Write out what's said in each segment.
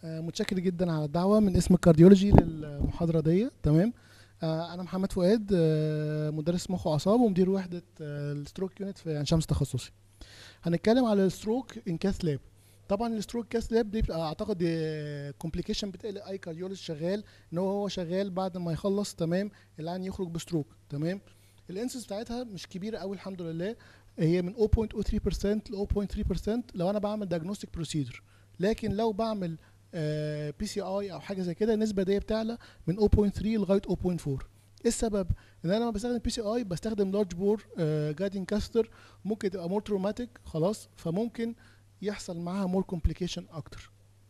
آه، متشكر جدا على الدعوه من اسم الكارديولوجي للمحاضره دي تمام آه، انا محمد فؤاد آه، مدرس مخ واعصاب ومدير وحده آه، الستروك يونت في عين شمس تخصصي هنتكلم على الستروك ان كاث لاب طبعا الستروك كاث لاب دي بتبقى اعتقد كومبليكيشن بتقلق اي كارديولوجي شغال ان هو هو شغال بعد ما يخلص تمام العين يخرج بستروك تمام الانسس بتاعتها مش كبيره قوي الحمد لله هي من 0.03% ل 0.3% لو انا بعمل دايجنوستيك بروسيدر لكن لو بعمل بي سي اي او حاجه زي كده النسبه دي بتعلى من 0.3 لغايه 0.4 ايه السبب ان انا لما بستخدم بي سي اي بستخدم لارج بور جايدنج كاستر ممكن تبقى مور تروماتيك خلاص فممكن يحصل معاها مور كومبليكيشن اكتر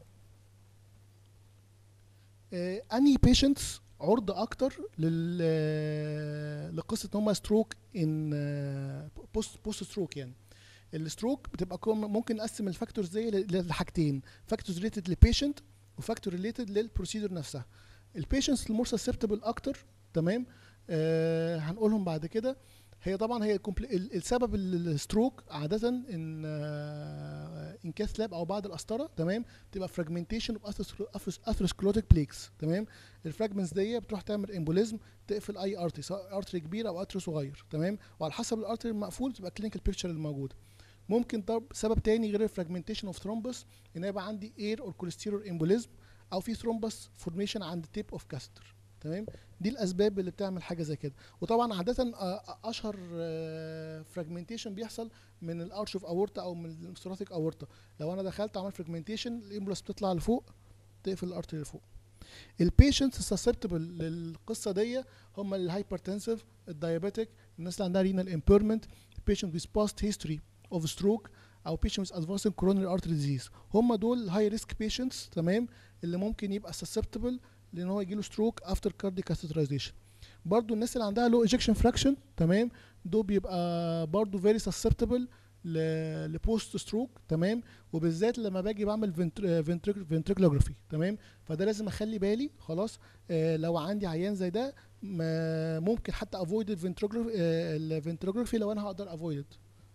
اني بيشنتس عرضة اكتر لل لقصه ان هم ستروك ان بوست بوست ستروك يعني الستروك بتبقى كوم- ممكن نقسم الفاكتورز دي ل- لحاجتين فاكتورز ريليتد للبيشنت وفاكتور ريليتد للبروسيدور نفسها البيشنتس المور سسبتبل اكتر تمام آه هنقولهم بعد كده هي طبعا هي الكومبل- ال- السبب ال- الستروك عاده ان آه ان كاث لاب او بعد القسطره تمام تبقى فراجمنتيشن اوف اثروسكلوتيك بليكس تمام الفراجمنتس دي بتروح تعمل امبوليزم تقفل اي ارتري سواء ارتري كبير او ارتري صغير تمام وعلى حسب الارتري المقفول تبقى كلينيكال بيكتشر الموجوده ممكن طب سبب تاني غير الفراجمنتيشن اوف ثرومبس ان يبقى عندي اير اور كوليسترول امبوليزم او في ثرومبس فورميشن عند تيب اوف كاستر تمام دي الاسباب اللي بتعمل حاجه زي كده وطبعا عاده آه، اشهر فراجمنتيشن بيحصل من الارش اوف اورتا او من الثوراتيك اورتا لو انا دخلت عملت فراجمنتيشن الامبولس بتطلع لفوق تقفل الارتري لفوق البيشنتس السسبتبل للقصه دي هم الهايبرتنسيف الدايابيتيك الناس اللي عندها رينال امبيرمنت patient with past history of stroke او patient with advanced coronary artery disease هم دول هاي ريسك patients تمام اللي ممكن يبقى susceptible لان هو يجيله stroke after cardiac catheterization برضو الناس اللي عندها low ejection fraction تمام دول بيبقى برضو very susceptible لبوست ستروك تمام وبالذات لما باجي بعمل فنتريكلوجرافي تمام فده لازم اخلي بالي خلاص آه لو عندي عيان زي ده ما- ممكن حتى افويد الفنتريكلوجرافي لو انا هقدر افويد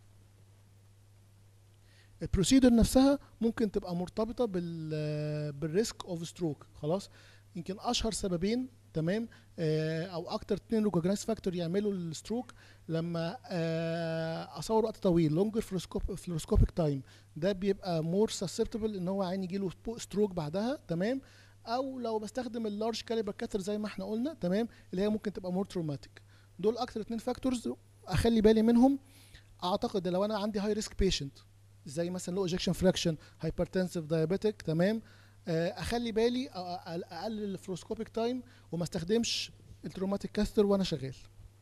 البروسيدر نفسها ممكن تبقى مرتبطه بال بالريسك اوف ستروك خلاص يمكن اشهر سببين تمام آه او اكتر اتنين ريكوجنايز فاكتور يعملوا الستروك لما آه اصور وقت طويل لونجر فلوروسكوبيك تايم ده بيبقى مور سسبتبل ان هو عين يجيله ستروك بعدها تمام او لو بستخدم اللارج كاليبر كاتر زي ما احنا قلنا تمام اللي هي ممكن تبقى مور تروماتيك دول اكتر اتنين فاكتورز اخلي بالي منهم اعتقد لو انا عندي هاي ريسك بيشنت زي مثلا لو ايجكشن فراكشن هايبرتنسيف دايابيتك تمام آه، اخلي بالي أ- أ- اقلل الفلوروسكوبيك تايم وما استخدمش التروماتيك كاستر وانا شغال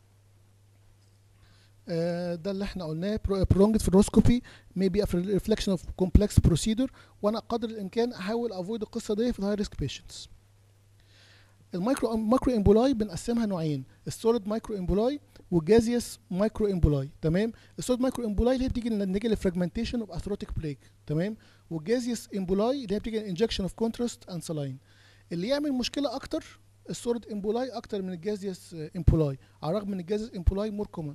آه، ده اللي احنا قلناه prolonged fluoroscopy may be a reflection of complex procedure وانا قدر الامكان احاول افويد القصه دي في الهاي ريسك بيشنتس المايكرو مايكرو امبولاي بنقسمها نوعين السوليد مايكرو امبولاي والجازيوس مايكرو امبولاي تمام السوليد مايكرو امبولاي اللي هي بتيجي نتيجه لفراجمنتيشن اوف اثروتيك بريك تمام والجازيوس امبولاي اللي هي بتيجي انجكشن اوف كونتراست اند سلاين اللي يعمل مشكله اكتر السوليد امبولاي اكتر من الجازيوس امبولاي على الرغم ان الجازيوس امبولاي مور كومن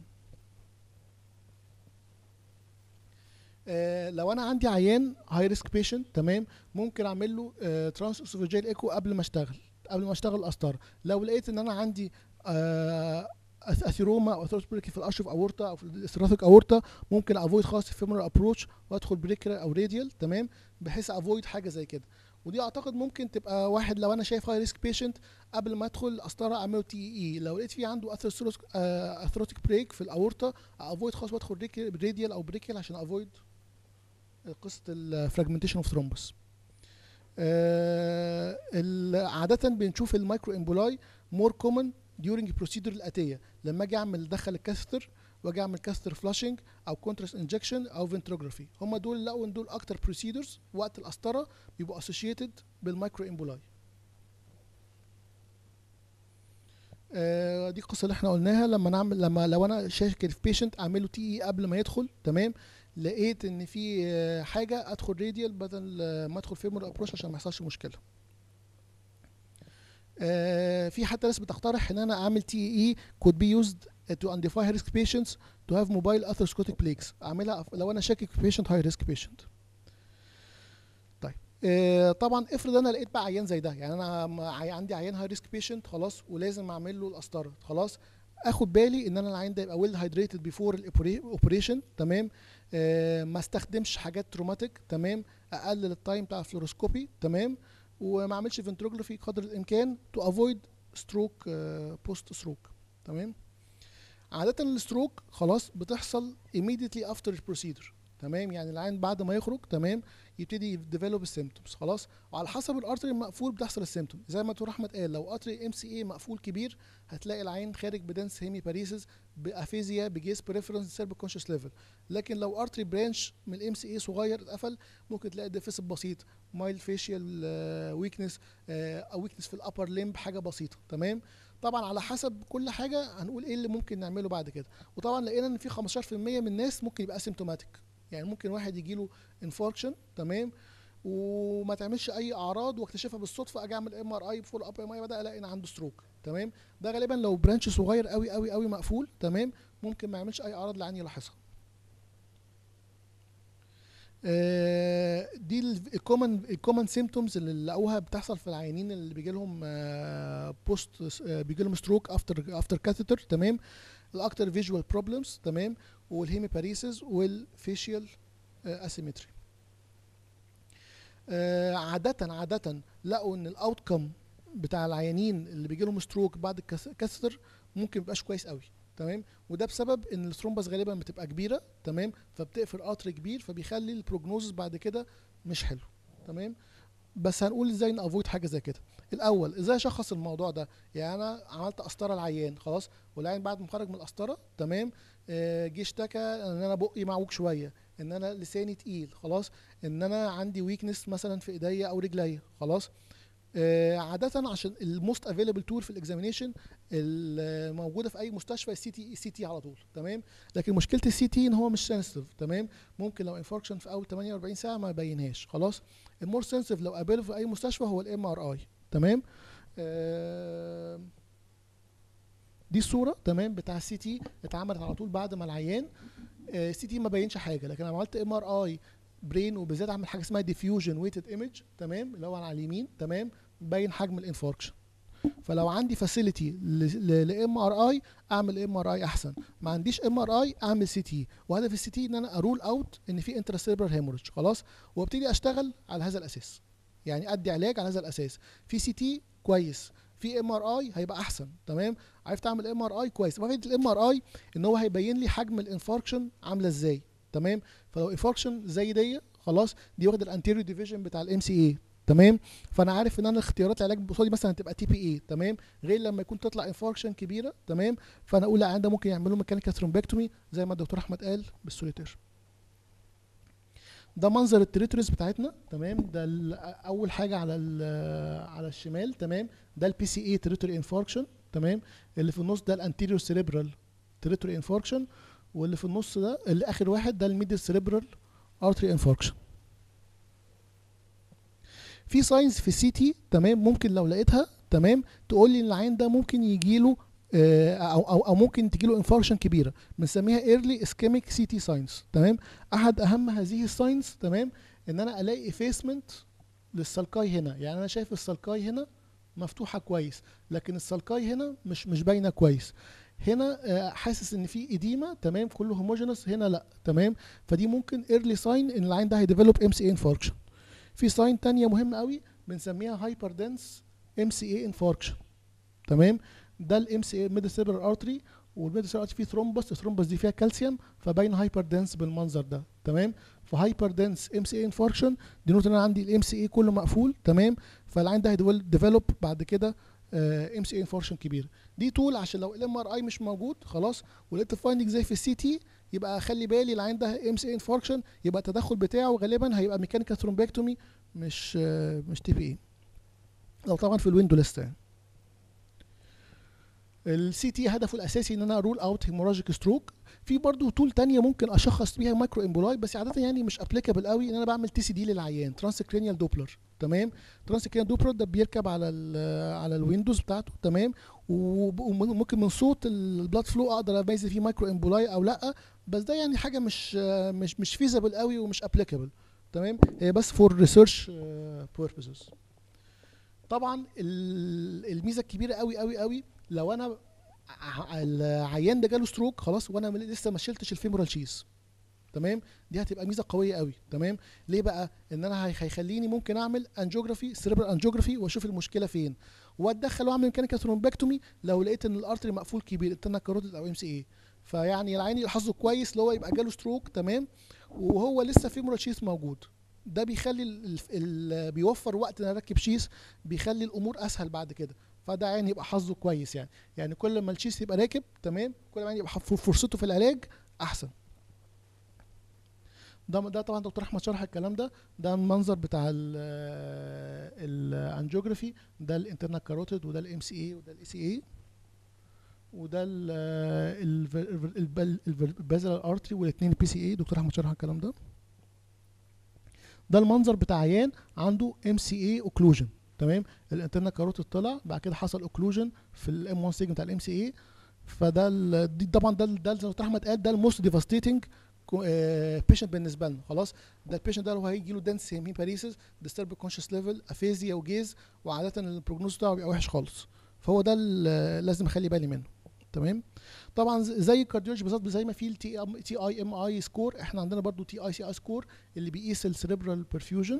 آه لو انا عندي عيان هاي ريسك بيشنت تمام ممكن اعمل له آه ترانس اسوفيجيال ايكو قبل ما اشتغل قبل ما اشتغل القسطره لو لقيت ان انا عندي آه أث- اثيروما او اثيروسبريكي في الاشرف اورتا او في الاستراتيك اورتا ممكن افويد خالص الفيمورال ابروتش وادخل بريكرال او راديال تمام بحيث افويد حاجه زي كده ودي اعتقد ممكن تبقى واحد لو انا شايف هاي ريسك بيشنت قبل ما ادخل القسطره اعمله تي اي لو لقيت في عنده اثيروتيك بريك في الاورتا افويد خالص وادخل راديال او بريكال عشان افويد قصه الفراجمنتيشن اوف ثرومبس عاده بنشوف المايكرو امبولاي مور كومن during البروسيدور الاتيه لما اجي اعمل ادخل الكاستر واجي اعمل كاستر فلاشنج او كونتراست انجكشن او فنتروجرافي هم دول لقوا ان دول اكتر بروسيدورز وقت القسطره بيبقوا اسوشيتد بالمايكرو امبولاي آه دي القصه اللي احنا قلناها لما نعمل لما لو انا شاكك في بيشنت اعمله تي اي قبل ما يدخل تمام لقيت ان في آه، حاجه ادخل راديال بدل آه، ما ادخل فيمور ابروش عشان ما يحصلش مشكله آه، في حتى ناس بتقترح ان انا اعمل تي اي could be used to identify high risk patients to have mobile atherosclerotic plaques اعملها لو انا شاكك في patient high risk patient طيب آه، طبعا افرض انا لقيت بقى عيان زي ده يعني انا م- عي- عندي عيان هاي ريسك بيشنت خلاص ولازم اعمل له القسطره خلاص اخد بالي ان انا العيان ده يبقى ويل هايدريتد بيفور الاوبريشن تمام آه، ما استخدمش حاجات تروماتيك تمام اقلل التايم بتاع الفلوروسكوبي تمام وما اعملش فنتروجرافي قدر الامكان تو افويد ستروك بوست ستروك تمام عادة الستروك خلاص بتحصل immediately after procedure تمام يعني العين بعد ما يخرج تمام يبتدي يديفلوب السيمتومز خلاص وعلى حسب الارتري المقفول بتحصل السيمتوم زي ما دكتور احمد قال لو ارتري ام سي اي مقفول كبير هتلاقي العين خارج بدنس هيمي باريسز بافيزيا بجيس بريفرنس سيرب كونشس ليفل لكن لو ارتري برانش من الام سي اي صغير اتقفل ممكن تلاقي ديفيسيت بسيط مايل فيشيال ويكنس او ويكنس في الابر ليمب حاجه بسيطه تمام طبعا على حسب كل حاجه هنقول ايه اللي ممكن نعمله بعد كده وطبعا لقينا ان في 15% من الناس ممكن يبقى اسيمتوماتيك يعني ممكن واحد يجي له انفاركشن تمام وما تعملش اي اعراض واكتشفها بالصدفه اجي اعمل ام ار اي فول اب ام اي بدا الاقي ان عنده ستروك تمام ده غالبا لو برانش صغير قوي قوي قوي مقفول تمام ممكن ما يعملش اي اعراض العين يلاحظها آه، دي الكومن الكومن سيمتومز اللي لقوها بتحصل في العيانين اللي بيجي لهم بوست بيجي لهم ستروك افتر افتر كاثيتر تمام الاكتر فيجوال بروبلمز تمام والهيميباريسز والفيشيال اسيمتري عادة عادة لقوا ان الاوتكم بتاع العيانين اللي بيجي لهم ستروك بعد الكاثيتر ممكن ميبقاش كويس قوي تمام وده بسبب ان الثرومبس غالبا بتبقى كبيره تمام فبتقفل قطر كبير فبيخلي البروجنوزس بعد كده مش حلو تمام بس هنقول ازاي نافويد حاجه زي كده الاول ازاي اشخص الموضوع ده يعني انا عملت قسطره العيان خلاص والعيان بعد ما خرج من القسطره تمام آه، جه اشتكى ان انا بقي معوج شويه ان انا لساني تقيل خلاص ان انا عندي ويكنس مثلا في ايديا او رجليا خلاص آه، عادة عشان الموست افيلبل تول في الاكزامينيشن الموجودة في اي مستشفى السي تي السي تي على طول تمام لكن مشكلة السي تي ان هو مش سنسيتيف تمام ممكن لو انفاركشن في اول 48 ساعة ما يبينهاش خلاص المور سنسيتيف لو قابله في اي مستشفى هو الام ار اي تمام آه، دي الصورة تمام بتاع السي تي اتعملت على طول بعد ما العيان السي تي ما بينش حاجة لكن انا عملت ام ار اي برين وبالذات اعمل حاجه اسمها ديفيوجن ويتد ايمج تمام اللي هو على اليمين تمام بين حجم الانفاركشن فلو عندي فاسيلتي لام ار اي اعمل ام ار اي احسن ما عنديش ام ار اي اعمل سي تي وهدف السي تي ان انا ارول اوت ان في انترسيبرال هيموريدج خلاص وابتدي اشتغل على هذا الاساس يعني ادي علاج على هذا الاساس في سي تي كويس في ام ار اي هيبقى احسن تمام عرفت اعمل ام ار اي كويس فائده الام ار اي ان هو هيبين لي حجم الانفاركشن عامله ازاي تمام فلو انفاركشن زي دي خلاص دي واخد الانتيريور ديفيجن بتاع الام سي اي تمام فانا عارف ان انا اختيارات العلاج قصادي مثلا هتبقى تي بي اي تمام غير لما يكون تطلع انفاركشن كبيره تمام فانا اقول لا ده ممكن يعملوا ميكانيكال ثرومبكتومي زي ما الدكتور احمد قال بالسوليتير ده منظر التريتوريز بتاعتنا تمام ده ال- اول حاجه على ال- على الشمال تمام ده البي سي اي تريتوري انفاركشن تمام اللي في النص ده الانتيريور سيريبرال تريتوري انفاركشن واللي في النص ده اللي اخر واحد ده الميدل سيريبرال ارتري انفاركشن في ساينز في السي تي تمام ممكن لو لقيتها تمام تقول لي ان العين ده ممكن يجي له او او او ممكن تجي له انفاركشن كبيره بنسميها ايرلي اسكيميك سي تي ساينز تمام احد اهم هذه الساينز تمام ان انا الاقي افيسمنت للسلكاي هنا يعني انا شايف السلكاي هنا مفتوحه كويس لكن السلكاي هنا مش مش باينه كويس هنا آه، حاسس ان في اديمه تمام كله هوموجينس هنا لا تمام فدي ممكن ايرلي ساين ان العين ده هيديفلوب ام سي اي انفاركشن في ساين تانية مهمة قوي بنسميها هايبر دنس ام سي اي انفاركشن تمام ده الام سي اي ميدل سيربرال ارتري والميدل سيربرال ارتري فيه ثرومبس الثرومبس دي فيها كالسيوم فباين هايبر دنس بالمنظر ده تمام فهايبر دنس ام سي اي انفاركشن دي نقطة ان انا عندي الام سي اي كله مقفول تمام فالعين ده هيديفلوب بعد كده ام سي اي انفاركشن كبير دي طول عشان لو الام ار اي مش موجود خلاص ولقيت الفايندنج زي في السي تي يبقى خلي بالي العين ده ام سي اي انفاركشن يبقى التدخل بتاعه غالبا هيبقى ميكانيكال ثرومبكتومي مش آه، مش تي بي اي لو طبعا في الويندو ليست يعني السي تي هدفه الاساسي ان انا رول اوت هيموراجيك ستروك في برضه تول تانية ممكن اشخص بيها مايكرو امبولاي بس عاده يعني مش ابليكابل قوي ان انا بعمل تي سي دي للعيان ترانسكرينيال دوبلر تمام ترانسكرينيال دوبلر ده بيركب على ال على الويندوز بتاعته تمام وب- وممكن من صوت البلاد فلو اقدر اميز فيه مايكرو امبولاي او لا بس ده يعني حاجه مش مش مش فيزبل قوي ومش ابليكابل تمام هي بس فور ريسيرش بيربزز طبعا ال- الميزه الكبيره قوي قوي قوي لو انا ع- العيان ده جاله ستروك خلاص وانا م- لسه ما شلتش الفيمورال شيز تمام دي هتبقى ميزه قويه قوي تمام ليه بقى ان انا هي- هيخليني ممكن اعمل انجيوجرافي سيربرال انجيوجرافي واشوف المشكله فين واتدخل واعمل ميكانيكال ثرومبكتومي لو لقيت ان الارتري مقفول كبير انترنال كاروتيد او ام سي اي فيعني العين حظه كويس اللي هو يبقى جاله ستروك تمام وهو لسه فيمورال شيس موجود ده بيخلي ال ال ال بيوفر وقت ان اركب شيس بيخلي الامور اسهل بعد كده فده عين يبقى حظه كويس يعني يعني كل ما الشيس يبقى راكب تمام كل ما العين يبقى ح- فرصته في العلاج احسن ده ده طبعا دكتور احمد شرح الكلام ده ده المنظر بتاع الانجيوجرافي ده الانترنال كاروتيد وده الام سي اي وده الاي سي اي وده البازل ارتري والاثنين بي سي اي دكتور احمد شرح الكلام ده ده المنظر بتاع عيان عنده ام سي اي اوكلوجن تمام الانترنال كاروتيد طلع بعد كده حصل اوكلوجن في الام 1 سيجمنت بتاع الام سي اي فده ال- دي طبعا ده ال- ده زي ما دكتور احمد قال ده الموست ديفاستيتنج بيشنت بالنسبه لنا خلاص ده البيشنت ده لو هيجي له دنس هيميباريسيس ديسترب كونشس ليفل افيزيا وجيز وعاده البروجنوز بتاعه بيبقى وحش خالص فهو ده اللي لازم اخلي بالي منه تمام طبعا ز- زي الكارديولوجي بالظبط زي ما في التي ام تي اي ام اي سكور احنا عندنا برضو تي اي سي اي سكور اللي بيقيس السريبرال برفيوجن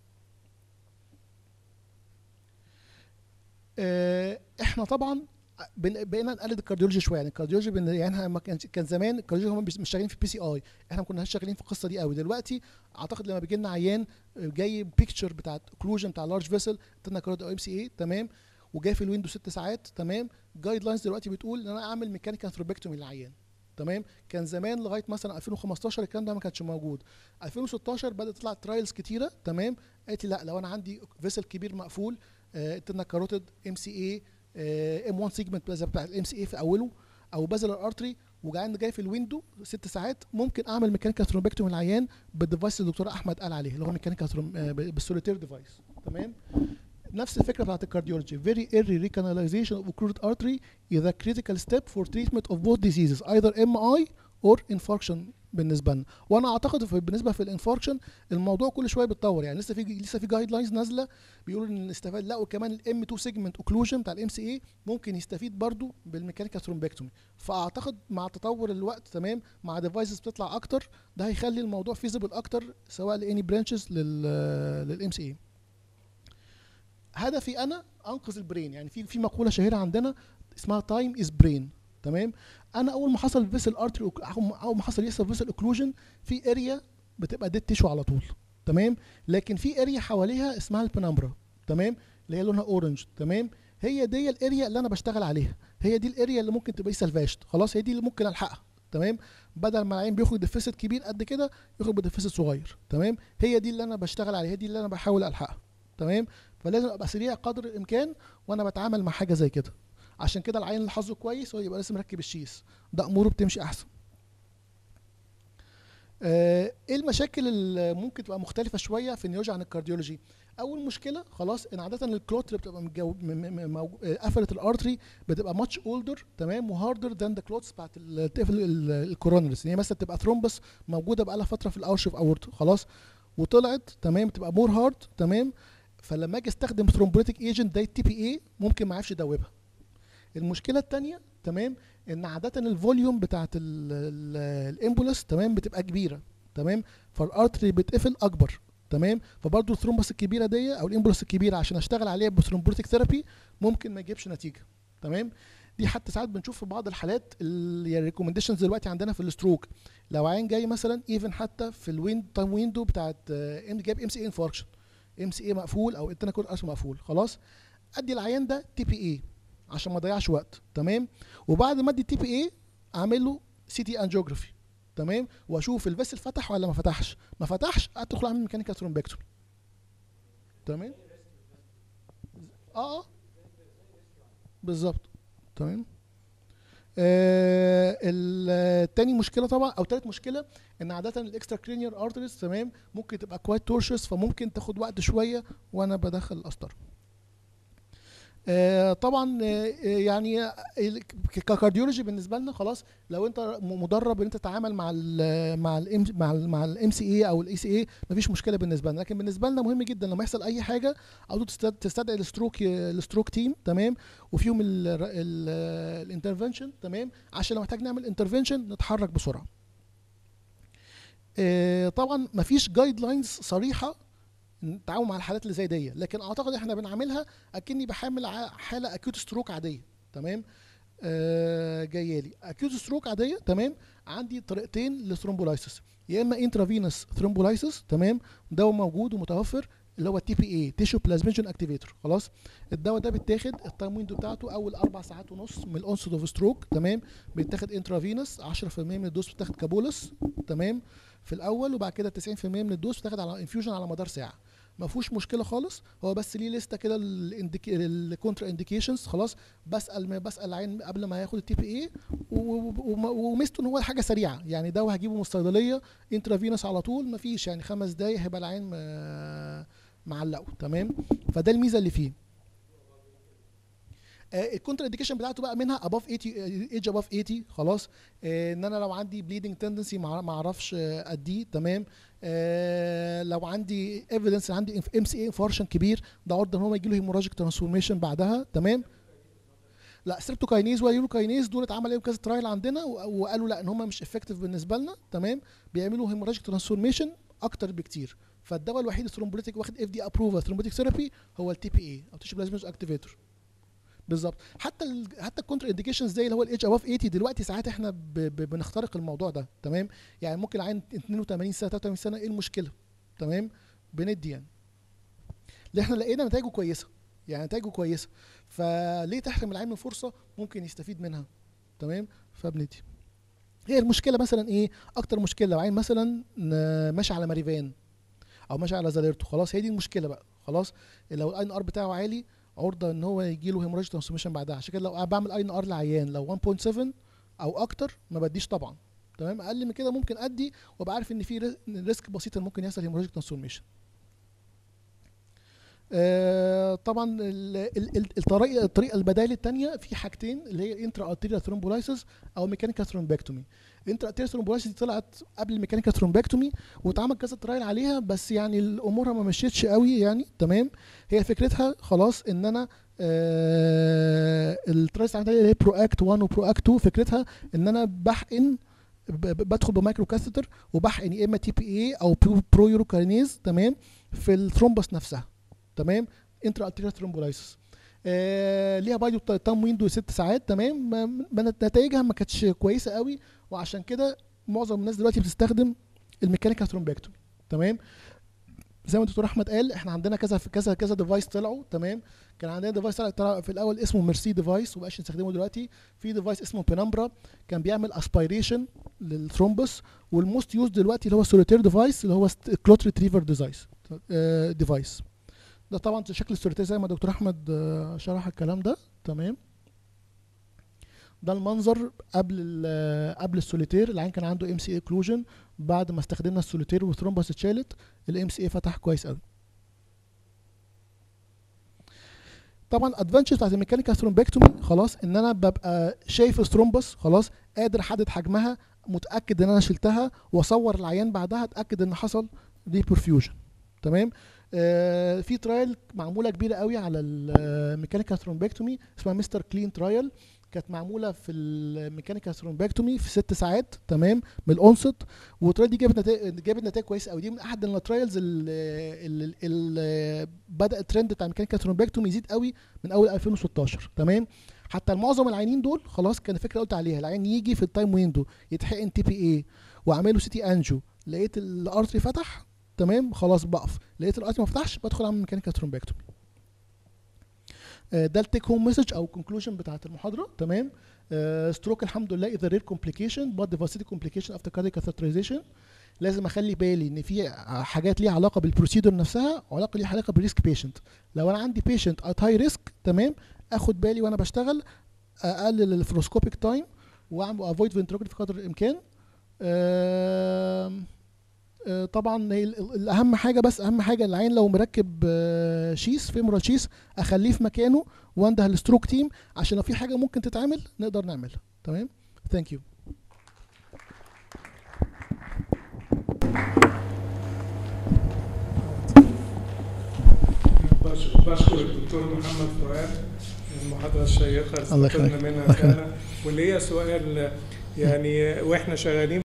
احنا طبعا بن- بقينا نقلد الكارديولوجي شويه يعني الكارديولوجي بن- يعني إحنا ما كان كان زمان الكارديولوجي هم مش مش شغالين في بي سي اي احنا ما كناش شغالين في القصه دي قوي دلوقتي اعتقد لما بيجي لنا عيان جاي بيكتشر بتاع اوكلوجن بتاع لارج فيسل تنا كارد او ام سي اي تمام وجاي في الويندو ست ساعات تمام جايد لاينز دلوقتي بتقول ان انا اعمل ميكانيكال ثروبكتومي للعيان تمام كان زمان لغايه مثلا 2015 الكلام ده ما كانش موجود 2016 بدات تطلع ترايلز كتيره تمام قالت لي لا لو انا عندي فيسل كبير مقفول انترنال كاروتيد ام سي اي ام 1 سيجمنت بتاع الام سي اي في اوله او بازل ارتري وجعان جاي في الويندو ست ساعات ممكن اعمل ميكانيكال ثرومبكتومي للعيان بالديفايس اللي الدكتور احمد قال عليه اللي هو ميكانيكال بالسوليتير ديفايس تمام نفس الفكره بتاعت الكارديولوجي very early recanalization of occluded artery is a critical step for treatment of both diseases either MI or infarction بالنسبه لنا وانا اعتقد في بالنسبه في الانفاركشن الموضوع كل شويه بيتطور يعني لسه في لسه في جايد لاينز نازله بيقولوا ان الاستفاد لا وكمان الام 2 سيجمنت اوكلوجن بتاع الام سي اي ممكن يستفيد برضو بالميكانيكال ثرومبكتومي فاعتقد مع تطور الوقت تمام مع ديفايسز بتطلع اكتر ده هيخلي الموضوع فيزبل اكتر سواء لاني برانشز للام سي اي هدفي انا انقذ البرين يعني في في مقوله شهيره عندنا اسمها تايم از برين تمام انا اول ما حصل فيسل ارتري اول ما حصل يحصل فيسل اوكلوجن في اريا بتبقى ديد تيشو على طول تمام لكن في اريا حواليها اسمها البنمبرا تمام اللي هي لونها اورنج تمام هي دي الاريا اللي انا بشتغل عليها هي دي الاريا اللي ممكن تبقى سلفاشت خلاص هي دي اللي ممكن الحقها تمام بدل ما العين بيخرج ديفيسيت كبير قد كده يخرج بديفيسيت صغير تمام هي دي اللي انا بشتغل عليها هي دي اللي انا بحاول الحقها تمام فلازم ابقى سريع قدر الامكان وانا بتعامل مع حاجه زي كده عشان كده العين اللي حظه كويس هو يبقى لازم مركب الشيس ده اموره بتمشي احسن آه، ايه المشاكل اللي ممكن تبقى مختلفه شويه في النيوجي عن الكارديولوجي اول مشكله خلاص ان عاده الكلوت اللي بتبقى متجو... م... م... م... قفلت الارتري بتبقى ماتش اولدر تمام وهاردر ذان ذا كلوتس بتاعت التقفل الكورونرز يعني مثلا تبقى ثرومبس موجوده بقى لها فتره في الاورش في اورت خلاص وطلعت تمام تبقى مور هارد تمام فلما اجي استخدم ثرومبوليتيك ايجنت ده التي بي اي ممكن ما اعرفش ادوبها المشكله الثانيه تمام ان عاده الفوليوم بتاعت الامبولس تمام بتبقى كبيره تمام فالارتري بتقفل اكبر تمام فبرضه الثرومبس الكبيره دي او الامبولس الكبيره عشان اشتغل عليها بثرومبوليتيك ثيرابي ممكن ما يجيبش نتيجه تمام دي حتى ساعات بنشوف في بعض الحالات الريكومنديشنز دلوقتي عندنا في الستروك لو عين جاي مثلا ايفن حتى في الويند تايم ويندو بتاعت ام جايب ام سي اي انفاركشن ام سي اي مقفول او انتنا كود ارس مقفول خلاص ادي العيان ده تي بي اي عشان ما اضيعش وقت تمام وبعد ما ادي تي بي اي اعمل له سي تي انجيوجرافي تمام واشوف الفيسل فتح ولا ما فتحش ما فتحش ادخل اعمل ميكانيكال ثرومبكتومي تمام اه اه بالظبط تمام آه التاني مشكله طبعا او تالت مشكله ان عاده الاكسترا كرينيال ارتريز تمام ممكن تبقى كويت تورشس فممكن تاخد وقت شويه وانا بدخل القسطره آه، طبعا آه، آه، يعني ال- ك- ككارديولوجي بالنسبه لنا خلاص لو انت م- مدرب ان انت تتعامل مع ال مع ال مع ال مع الام سي اي او الاي سي اي مفيش مشكله بالنسبه لنا لكن بالنسبه لنا مهم جدا لما يحصل اي حاجه او تستد- تستدعي الستروك الستروك تيم تمام وفيهم الانترفنشن تمام عشان لو محتاج نعمل انترفنشن نتحرك بسرعه آه، طبعا مفيش جايد لاينز صريحه التعامل مع الحالات اللي زي دي لكن اعتقد احنا بنعملها اكني بحامل ع- حاله اكيوت ستروك عاديه تمام آه جايه لي اكيوت ستروك عاديه تمام عندي طريقتين للثرومبولايسيس يا اما انترافينوس ثرومبولايسيس تمام دواء موجود ومتوفر اللي هو التي بي اي تيشو بلازميجن اكتيفيتور خلاص الدواء ده بيتاخد التايم ويندو بتاعته اول اربع ساعات ونص من الاونست اوف ستروك تمام بيتاخد انترافينوس 10% من الدوز بتاخد كابولس تمام في الاول وبعد كده 90% من الدوز بتاخد على انفيوجن على مدار ساعه ما فيهوش مشكله خالص هو بس ليه لسته كده الكونترا انديكيشنز خلاص بسال ما بسال العين قبل ما ياخد التي بي اي وميزته ان هو حاجه سريعه يعني دواء هجيبه من الصيدليه انترافينوس على طول ما فيش يعني خمس دقايق هيبقى العين م- معلقه تمام فده الميزه اللي فيه الكونتر انديكيشن بتاعته بقى منها اباف 80 ايج اباف 80 خلاص آه، ان انا لو عندي بليدنج تندنسي ما اعرفش آه، اديه تمام آه، لو عندي ايفيدنس عندي ام سي اي انفارشن كبير ده عرضه ان هو يجي له هيموراجيك ترانسفورميشن بعدها تمام لا ستريبتوكاينيز واليوروكاينيز دول اتعمل عليهم كذا ترايل عندنا و- وقالوا لا ان هم مش افكتيف بالنسبه لنا تمام بيعملوا هيموراجيك ترانسفورميشن اكتر بكتير فالدواء الوحيد الثرومبوليتيك واخد اف دي ابروفال ثرومبوليتيك ثيرابي هو التي بي اي او تيشو بلازميج اكتيفيتور بالظبط حتى ال حتى الكونتر انديكيشنز زي اللي هو الايدج اباف 80 دلوقتي ساعات احنا ب ب بنخترق الموضوع ده تمام يعني ممكن عين 82 سنه 83 سنه ايه المشكله تمام بندي يعني اللي احنا لقينا نتائجه كويسه يعني نتائجه كويسه فليه تحرم العين من فرصه ممكن يستفيد منها تمام فبندي هي المشكله مثلا ايه اكتر مشكله لو عين مثلا ن- ماشي على ماريفان او ماشي على زاليرتو خلاص هي دي المشكله بقى خلاص لو الاي ان ار بتاعه عالي عرضه ان هو يجي له هيموراجيك ترانسفورميشن بعدها عشان كده لو بعمل اي ان ار لعيان لو 1.7 او اكتر ما بديش طبعا تمام اقل من كده ممكن ادي وابقى عارف ان في ريس- ريسك بسيط إن ممكن يحصل هيموراجيك ترانسفورميشن آه طبعا ال- ال- ال- الطريقه الطريقه البدائل الثانيه في حاجتين اللي هي الانترا ارتيريال ثرومبولايسيس او ميكانيكال ثرومبكتومي الانترا ارتيريال ثرومبولايسيس دي طلعت قبل الميكانيكال ثرومبكتومي واتعمل كذا ترايل عليها بس يعني الامورها ما مشيتش قوي يعني تمام هي فكرتها خلاص ان انا آه الترايل اللي هي برو اكت 1 وبرو اكت 2 فكرتها ان انا بحقن ب- ب- بدخل بمايكرو كاثيتر وبحقن يا اما تي بي اي او برو- برو يوروكارينيز تمام في الثرومبس نفسها تمام انترا ارتيريال ثرومبولايسيس آه ليها بايدو تام ويندو ست ساعات تمام ما- ما نتائجها ما كانتش كويسه قوي وعشان كده معظم الناس دلوقتي بتستخدم الميكانيكال ثرومبكتومي تمام زي ما الدكتور احمد قال احنا عندنا كذا كذا كذا ديفايس طلعوا تمام كان عندنا ديفايس طلع طلع في الاول اسمه ميرسي ديفايس ومبقاش نستخدمه دلوقتي في ديفايس اسمه بينامبرا كان بيعمل اسبيريشن للثرومبس والموست يوز دلوقتي اللي هو سوليتير ديفايس اللي هو كلوت ريتريفر ديفايس ديفايس ده طبعا شكل السوليتير زي ما دكتور احمد آه، شرح الكلام ده تمام ده المنظر قبل ال- قبل السوليتير العين كان عنده ام سي اي كلوجن بعد ما استخدمنا السوليتير والثرومبس اتشالت الام سي اي فتح كويس قوي طبعا الادفانتج بتاعت الميكانيكال ثرومبكتومي خلاص ان انا ببقى شايف الثرومبس خلاص قادر احدد حجمها متاكد ان انا شلتها واصور العيان بعدها اتاكد ان حصل دي برفيوجن تمام آه في ترايل معموله كبيره قوي على الميكانيكال ثرومبكتومي اسمها مستر كلين ترايل كانت معموله في الميكانيكال ثرومبكتومي في ست ساعات تمام من الاونست والترايل دي جابت نتائج جابت نتائج كويسه قوي دي من احد الترايلز اللي, اللي بدا الترند بتاع الميكانيكال ثرومبكتومي يزيد قوي من اول 2016 تمام حتى معظم العينين دول خلاص كان الفكره قلت عليها العين يجي في التايم ويندو يتحقن تي بي اي واعمله سي تي انجو لقيت الارتري فتح تمام خلاص بقف لقيت الارتري ما فتحش بدخل اعمل ميكانيكال ثرومبكتومي ده التيك هوم مسج او كونكلوجن بتاعت المحاضره تمام ستروك الحمد لله اذا رير كومبليكيشن بات ديفاسيتي كومبليكيشن افتر كاردياك كاثيترايزيشن لازم اخلي بالي ان في حاجات ليها علاقه بالبروسيدور نفسها وعلاقه ليها علاقه بالريسك بيشنت لو انا عندي بيشنت ات هاي ريسك تمام اخد بالي وانا بشتغل اقلل الفروسكوبيك تايم واعمل افويد فنتروجرافي قدر الامكان آم، آه، طبعا هي ال- ال- الاهم حاجه بس اهم حاجه العين لو مركب شيس فيمورال شيس اخليه في مكانه وانده الستروك تيم عشان لو في حاجه ممكن تتعمل نقدر نعملها تمام ثانك يو بش- بشكر الدكتور محمد فؤاد المحاضرة الشيقة الله استفدنا يخليك. منها الله يخليك. فعلا واللي هي سؤال يعني واحنا شغالين